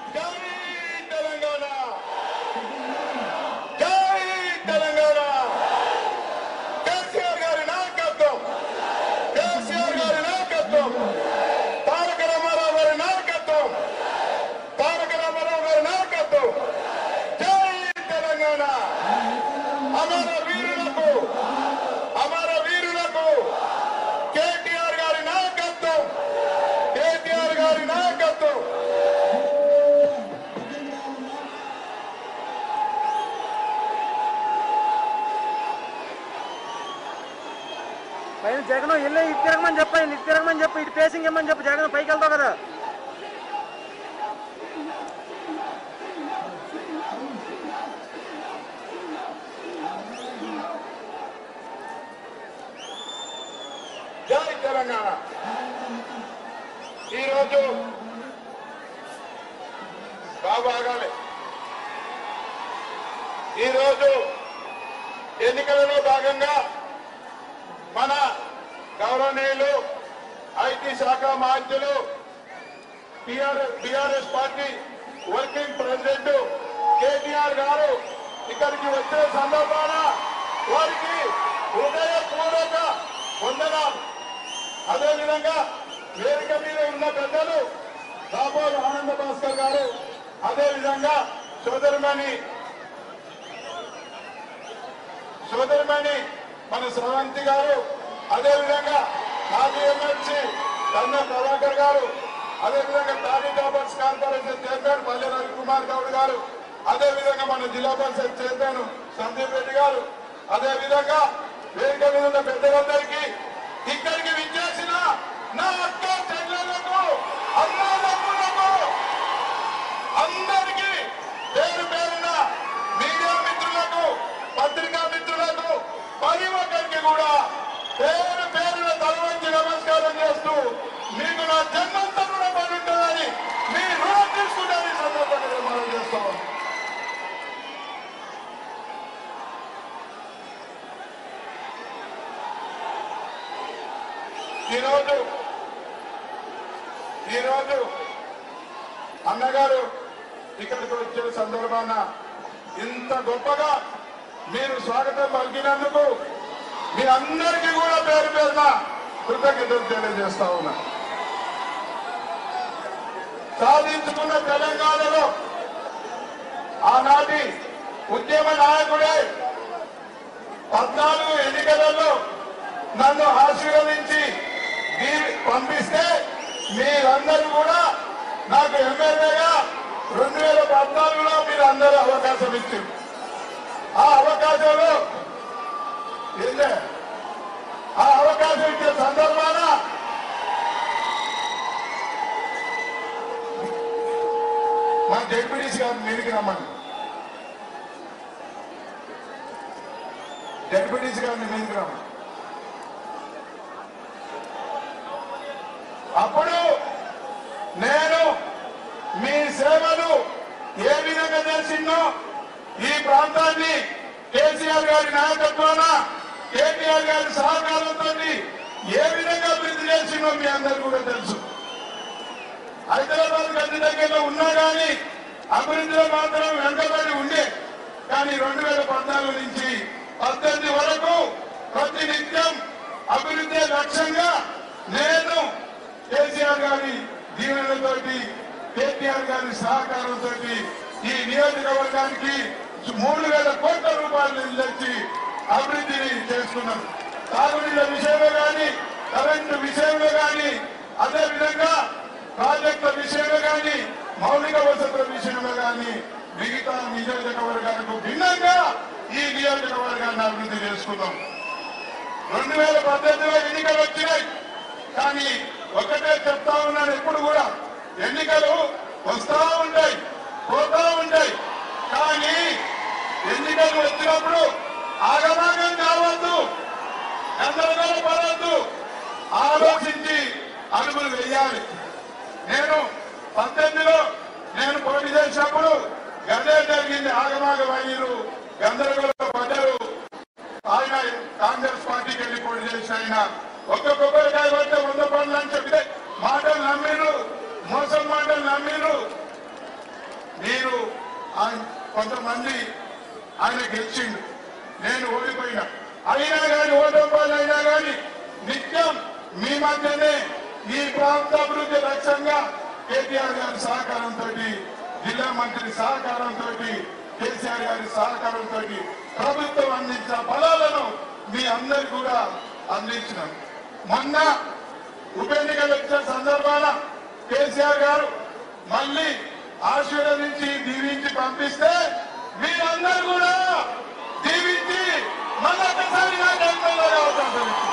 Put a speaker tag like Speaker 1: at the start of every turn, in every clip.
Speaker 1: జై తెలంగాణ జై తెలంగాణ కేసీఆర్ గారి నాయకత్వం కేసీఆర్ గారి నాయకత్వం తారక రామారావు గారి నాయకత్వం తారక రామారావు గారి నాయకత్వం జై తెలంగాణ అమర వీరులకు అమర వీరులకు కేటీఆర్ గారి నాయకత్వం కేటీఆర్ గారి నాయకత్వం
Speaker 2: పైన జగన్ వెళ్ళి ఇటు తిరగమని చెప్పి ఇటు తిరగమని చెప్పి ఇటు ఫేసింగ్ ఇమ్మని చెప్పి జగన్ పైకి వెళ్తావు కదా
Speaker 1: జై తెలంగాణ ఈరోజు బాబు ఆగాలి ఈరోజు ఎన్నికలలో భాగంగా మన గౌరవనీయులు ఐటీ శాఖ మాధ్యులు TRS party working president KTR garu ఇక్కడికి వచ్చే సందర్భాన వారికి హృదయపూర్వక వందనాలు అదేవిధంగా వేదిక మీద ఉన్న పెద్దలు దాబోలు ఆనంద భాస్కర్ గారు అదేవిధంగా సోదరిమణి సోదరిమణి మన స్రవంతి గారు అదేవిధంగా మాజీ ఎమ్మెల్సీ కన్న ప్రభాకర్ గారు అదేవిధంగా టాలీ టాపర్స్ కార్పొరేషన్ చైర్మన్ పల్లె రవికుమార్ గౌడ్ గారు అదేవిధంగా మన జిల్లా పరిషత్ చైర్మన్ సందీప్ రెడ్డి గారు అదేవిధంగా వేదిక మీద ఉన్న పెద్దలందరికీ ఇక్కడికి విచ్చేసిన నా అక్క చెల్లెలకు అన్నదమ్ములకు అందరికీ పేరు పేరున మీడియా మిత్రులకు పత్రికా మిత్రులకు ప్రతి ఒక్కరికి కూడా పేరు పేరున తలవంచి నమస్కారం చేస్తూ మీకు నా జన్మంతా రుణపడి ఉంటుందని మీ రుణం తీసుకుంటారని ఈ సందర్భంగా నేను మనం చేస్తాం ఈరోజు ఈరోజు అన్నగారు ఇక్కడికి వచ్చిన సందర్భాన ఇంత గొప్పగా మీరు స్వాగతం పలికినందుకు మీ అందరికీ కూడా పేరు పేరున కృతజ్ఞతలు తెలియజేస్తా ఉన్నా సాధించుకున్న తెలంగాణలో ఆనాటి ఉద్యమ నాయకుడే పద్నాలుగు ఎన్నికలలో నన్ను ఆశీర్వదించి దీన్ని పంపిస్తే మీరందరూ కూడా నాకు ఎమ్మెల్యేగా రెండు వేల పద్నాలుగులో మీరు అందరూ అవకాశం ఇచ్చారు ఆ అవకాశంలో ఏందే ఆ అవకాశం ఇచ్చే సందర్భాన మా జడ్పీటీసీ గారిని మీదికి రమ్మని జడ్పీటీసీ గారిని మీదికి రమ్మని అప్పుడు నేను మీ సేవలు ఏ విధంగా చేసిందో ఈ ప్రాంతాన్ని కేసీఆర్ గారి నాయకత్వాన కేటీఆర్ గారి సహకారంతో ఏ విధంగా అభివృద్ధి చేసిందో మీ అందరు కూడా తెలుసు హైదరాబాద్ గడ్డి దగ్గరలో ఉన్నా కానీ అభివృద్ధిలో మాత్రం వెనుకబడి ఉండే కానీ రెండు వేల పద్నాలుగు నుంచి పద్దెనిమిది వరకు ప్రతి నిత్యం అభివృద్ధి లక్ష్యంగా నేను కేసీఆర్ గారి దీవెనలతోటి కేటీఆర్ గారి సహకారంతో ఈ నియోజకవర్గానికి మూడు వేల కోట్ల రూపాయలు నిధులు తెచ్చి అభివృద్ధిని చేసుకున్నాం తాగునీళ్ళ విషయంలో కానీ కరెంటు విషయంలో కానీ అదే విధంగా ప్రాజెక్టుల విషయంలో కానీ మౌలిక వసతుల విషయంలో కానీ మిగతా నియోజకవర్గాలకు భిన్నంగా ఈ నియోజకవర్గాన్ని అభివృద్ధి చేసుకున్నాం రెండు వేల పద్దెనిమిదిలో ఎన్నికలు వచ్చినాయి కానీ ఒకటే చెప్తా ఉన్నాను ఎప్పుడు కూడా ఎన్నికలు వస్తా ఉంటాయి పోతా ఉంటాయి కానీ ఎన్నికలు వచ్చినప్పుడు ఆగమాగం కావద్దు గందరగోళ పడవద్దు ఆలోచించి అడుగులు వేయాలి నేను పద్దెనిమిదిలో నేను పోటీ చేసినప్పుడు గదే జరిగింది ఆగమాగం అయ్యారు గందరగోళ పడ్డారు ఆయన కాంగ్రెస్ పార్టీకి వెళ్ళి పోటీ చేసి ఆయన ఒక్క కొబ్బరికాయ పడితే వంద పనులు అని చెప్తే మాటలు నమ్మిరు మోసం మాటలు నమ్మిరు కొంతమంది ఆయన గెలిచిండు నేను ఓడిపోయినా అయినా కానీ ఓటమి అయినా కానీ నిత్యం మీ మధ్యనే ఈ ప్రాంత అభివృద్ధి లక్ష్యంగా కేటీఆర్ గారి సహకారంతో జిల్లా మంత్రి సహకారంతో కేసీఆర్ గారి సహకారంతో ప్రభుత్వం అందించిన ఫలాలను మీ అందరికి కూడా అందించినాం మొన్న ఉప ఎన్నికలు వచ్చిన సందర్భాన కేసీఆర్ గారు మళ్ళీ ఆశీర్వదించి దీవించి పంపిస్తే మీరందరూ కూడా దీవించి మళ్ళొకసారి నాకు ఎమ్మెల్యేగా అవకాశం ఇచ్చింది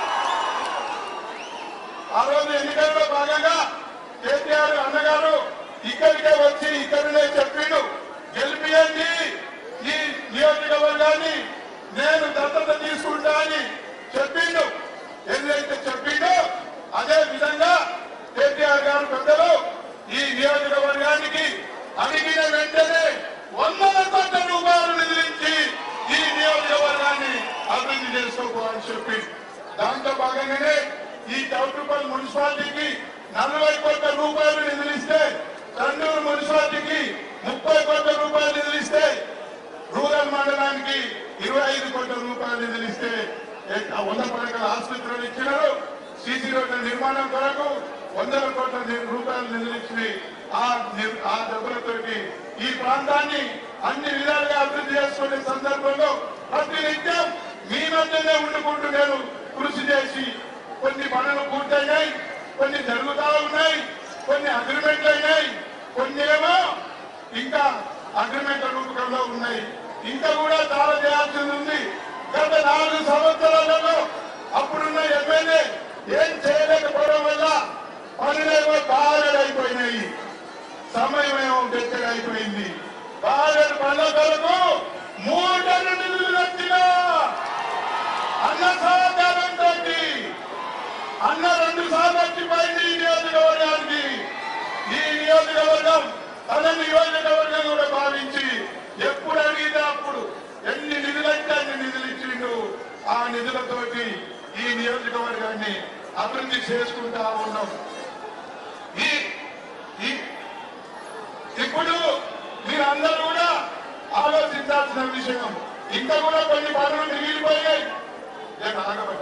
Speaker 1: ఆ రోజు ఎన్నికల్లో భాగంగా కేసీఆర్ అన్నగారు ఇక్కడికే వచ్చి ఇక్కడనే చెప్పిండు గెలిపియండి ఈ నియోజకవర్గాన్ని నేను దత్తత తీసుకుంటా అని చెప్పిండు ఏదైతే చెప్పిండో అదే విధంగా కేసీఆర్ గారు పెద్దలు ఈ నియోజకవర్గానికి అడిగిన వెంటనే వందల కోట్ల రూపాయలు నిధులించి ఈ నియోజకవర్గాన్ని అభివృద్ధి చేసుకోవాలని చెప్పి దాంట్లో భాగంగానే ఈ చౌటుపల్లి మున్సిపాలిటీకి నలభై కోట్ల రూపాయలు నిధులిస్తే తండూరు మున్సిపాలిటీకి ముప్పై కోట్ల రూపాయలు నిధులిస్తే రూరల్ మండలానికి ఇరవై ఐదు కోట్ల రూపాయలు నిధులిస్తే ఏ- ఆ వంద పడకల ఆసుపత్రులు ఇచ్చినారు సీసీ రోడ్ల నిర్మాణం కొరకు వందల కోట్ల ని- రూపాయలు నిధులిచ్చి ఆ ని- ఆ డబ్బులతోటి ఈ ప్రాంతాన్ని అన్ని విధాలుగా అభివృద్ధి చేసుకునే సందర్భంలో ప్రతి నిత్యం మీ మధ్యనే ఉండుకుంటూ నేను కృషి చేసి కొన్ని పనులు పూర్తయినాయి కొన్ని జరుగుతా ఉన్నాయి కొన్ని అగ్రిమెంట్లు అయినాయి కొన్ని ఏమో ఇంకా అగ్రిమెంట్ రూపకంలో ఉన్నాయి ఇంకా కూడా చాలా చేయాల్సింది ఉంది గత నాలుగు సంవత్సరాలలో అప్పుడున్న ఎమ్మెల్యే ఏం చేయలేకపోవడం వల్ల పనులేమో బాగా అయిపోయినాయి సమయం ఏమో దగ్గర అయిపోయింది బాగా పనుల కొరకు మూటలు నిధులు వచ్చినా అన్న సహకారంతో అన్న రెండు సార్లు వచ్చిపోయింది ఈ నియోజకవర్గానికి ఈ నియోజకవర్గం తన నియోజకవర్గం కూడా భావించి ఎప్పుడు అడిగితే అప్పుడు ఎన్ని నిధులంటే అన్ని నిధులు ఇచ్చిండు ఆ నిధులతోటి ఈ నియోజకవర్గాన్ని అభివృద్ధి చేసుకుంటా ఉన్నాం ఈ ఈ- ఇప్పుడు మీరందరూ కూడా ఆలోచించాల్సిన విషయం ఇంకా కూడా కొన్ని పనులు మిగిలిపోయాయి నేను ఆగబడ్డా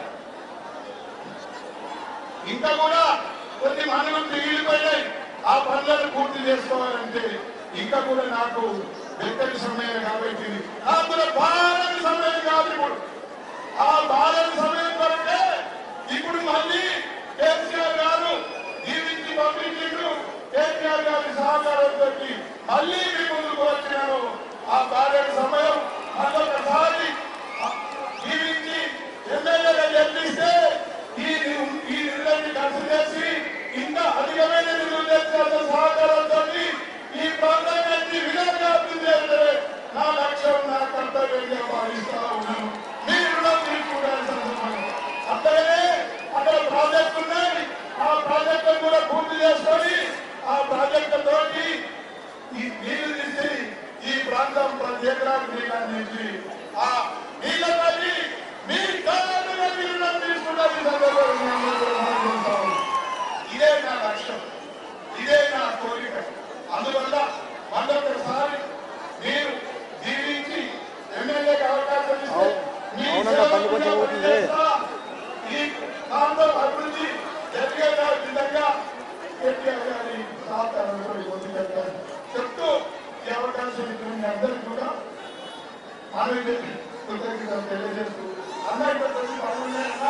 Speaker 1: ఇంకా కూడా కొన్ని పనులు మిగిలిపోయాయి ఆ పనులను పూర్తి చేసుకోవాలంటే ఇంకా కూడా నాకు వెంటని సమయం కాబట్టి నాకు కూడా భారీ సమయం కాదు ఇప్పుడు ఆ భారీ సమయం కొరకే ఇప్పుడు మళ్ళీ కేసీఆర్ గారు జీవించి పంపించిండు కేసీఆర్ గారి సహకారంతో మళ్ళీ మీ ముందుకు వచ్చినాను ఆ భారీ సమయం మళ్ళొకసారి జీవించి ఎమ్మెల్యేగా గెలిపిస్తే ఈ ఈ నిధులన్నీ ఖర్చు చేసి ఇంకా అధికమైన నిధులు తెచ్చాల్సిన సహకారంతో ఈ ప్రాంతాన్ని విధంగా అభివృద్ధి చేయడమే నా లక్ష్యం నా కర్తవ్యంగా భావిస్తా ఉన్నాను మీ రుణం తీర్చుకోవాల్సిన సమయం అక్కడనే అక్కడ ప్రాజెక్టు ఉన్నాయి ఆ ప్రాజెక్టులు కూడా పూర్తి చేసుకొని ఆ ప్రాజెక్టుతోటి ఈ నీళ్లు తీసి ఈ ప్రాంతం ప్రతి ఎకరాకు నీళ్ళు అందించి ఆ నీళ్ళకి మీ కారణంగా మీరు నన్ను తీసుకున్నారు ఈ సందర్భంగా మీ అందరికీ రుణపడి ఇదే నా లక్ష్యం ఇదే నా కోరిక అందువల్ల మరొకసారి మీరు జీవించి ఎమ్మెల్యేకి అవకాశం ఇస్తే మీ
Speaker 2: అవునన్నా, బండి కొంచెం
Speaker 1: సేవకుడిగా
Speaker 2: ఊరుతుంది.
Speaker 1: పనిచేస్తా. ఈ ప్రాంతం అభివృద్ధి జరిగే విధంగా కేటీఆర్ గారి సహకారంతో ముందుకెళ్తారు చెప్తూ ఈ అవకాశం ఇచ్చిన మీ అందరికీ కూడా ఆమె కృతజ్ఞతలు తెలియజేస్తూ అన్నట్టు కొన్ని పనులు ఉన్నాయన్నా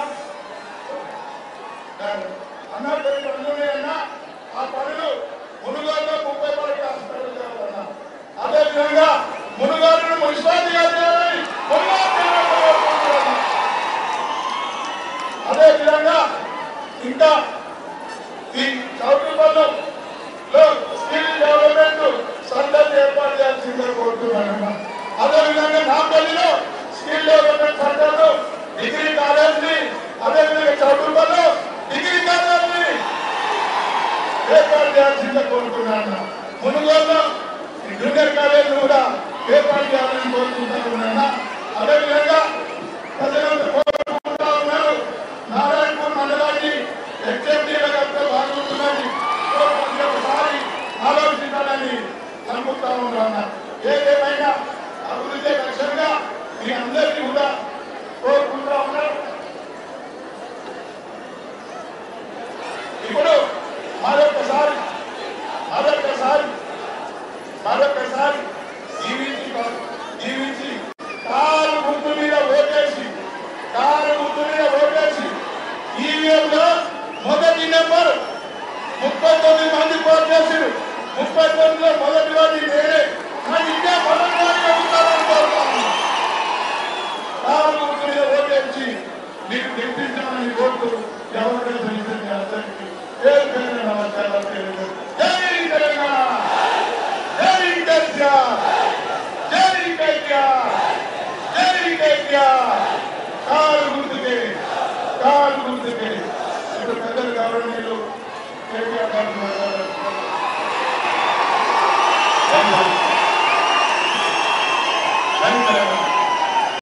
Speaker 1: అన్నట్టు కొన్ని పనులు ఉన్నాయన్నా ఆ పనులు మునుగోడులో ముప్పై వరకు హాస్పిటల్ చేయాలన్నా అదేవిధంగా మునుగోడును మున్సిపాలిటీగా చేయాలని మునుగోడు చేయాలన్నా. అదే విధంగా ఇంకా ఈ చౌకీపల్లం లో స్కిల్ డెవలప్మెంట్ సెంటర్ ఏర్పాటు చేయాల్సిందిగా కోరుతున్నాను అదే విధంగా నాంపల్లిలో skill development centre degree college ని అదే విధంగా చౌకీపల్లి డిగ్రీ కాలేజ్ ని ఏర్పాటు చేయాల్సిందిగా కోరుతున్నాను మునుగోలు జూనియర్ కాలేజ్ కూడా ఏర్పాటు చేయాలని కోరుకుంటున్నాను అదేవిధంగా ప్రజలందరూ కోరుకుంటా ఉన్నారు నారాయణపూర్ మండలాన్ని ఎగ్జామ్టీగా కనుక బాగుంటుందని ఒకసారి ఆలోచించాలని అనుకుంటా ఉన్నాను ఏదేమైనా అభివృద్ధి లక్ష్యంగా మీ అందరికీ కూడా కోరుకుంటా ఉన్నారు ఇప్పుడు మరొకసారి మరొకసారి మరొకసారి జీవించి జీవించి కారు గుర్తు మీద ఓటేసి కారు గుర్తు మీద ఓటేసి ఈవీఎంలో మొదటి నెంబర్ ముప్పై తొమ్మిది మంది పోటీ చేశారు ముప్పై తొమ్మిదిలో మొదటి వాడిని నేనే కానీ ఇదే మొదటి వాడిగా ఉంటారని కోరుతాను కారు గుర్తు మీద ఓటేసి నీకు గెలిపించాలని కోరుతూ ఎవరికైనా మీ అందరికీ పేరు పేరు నమస్కారాలు తెలియజేస్తాను. జై తెలంగాణ జై కేసీఆర్ జై కేసీఆర్ జై కేసీఆర్ కారు గుర్తుకే కారు గుర్తుకే ఇప్పుడు పెద్దలు గౌరవనీయులు కేటీఆర్ గారు మాట్లాడారు. ధన్యవాదాలు. ధన్యవాదాలు.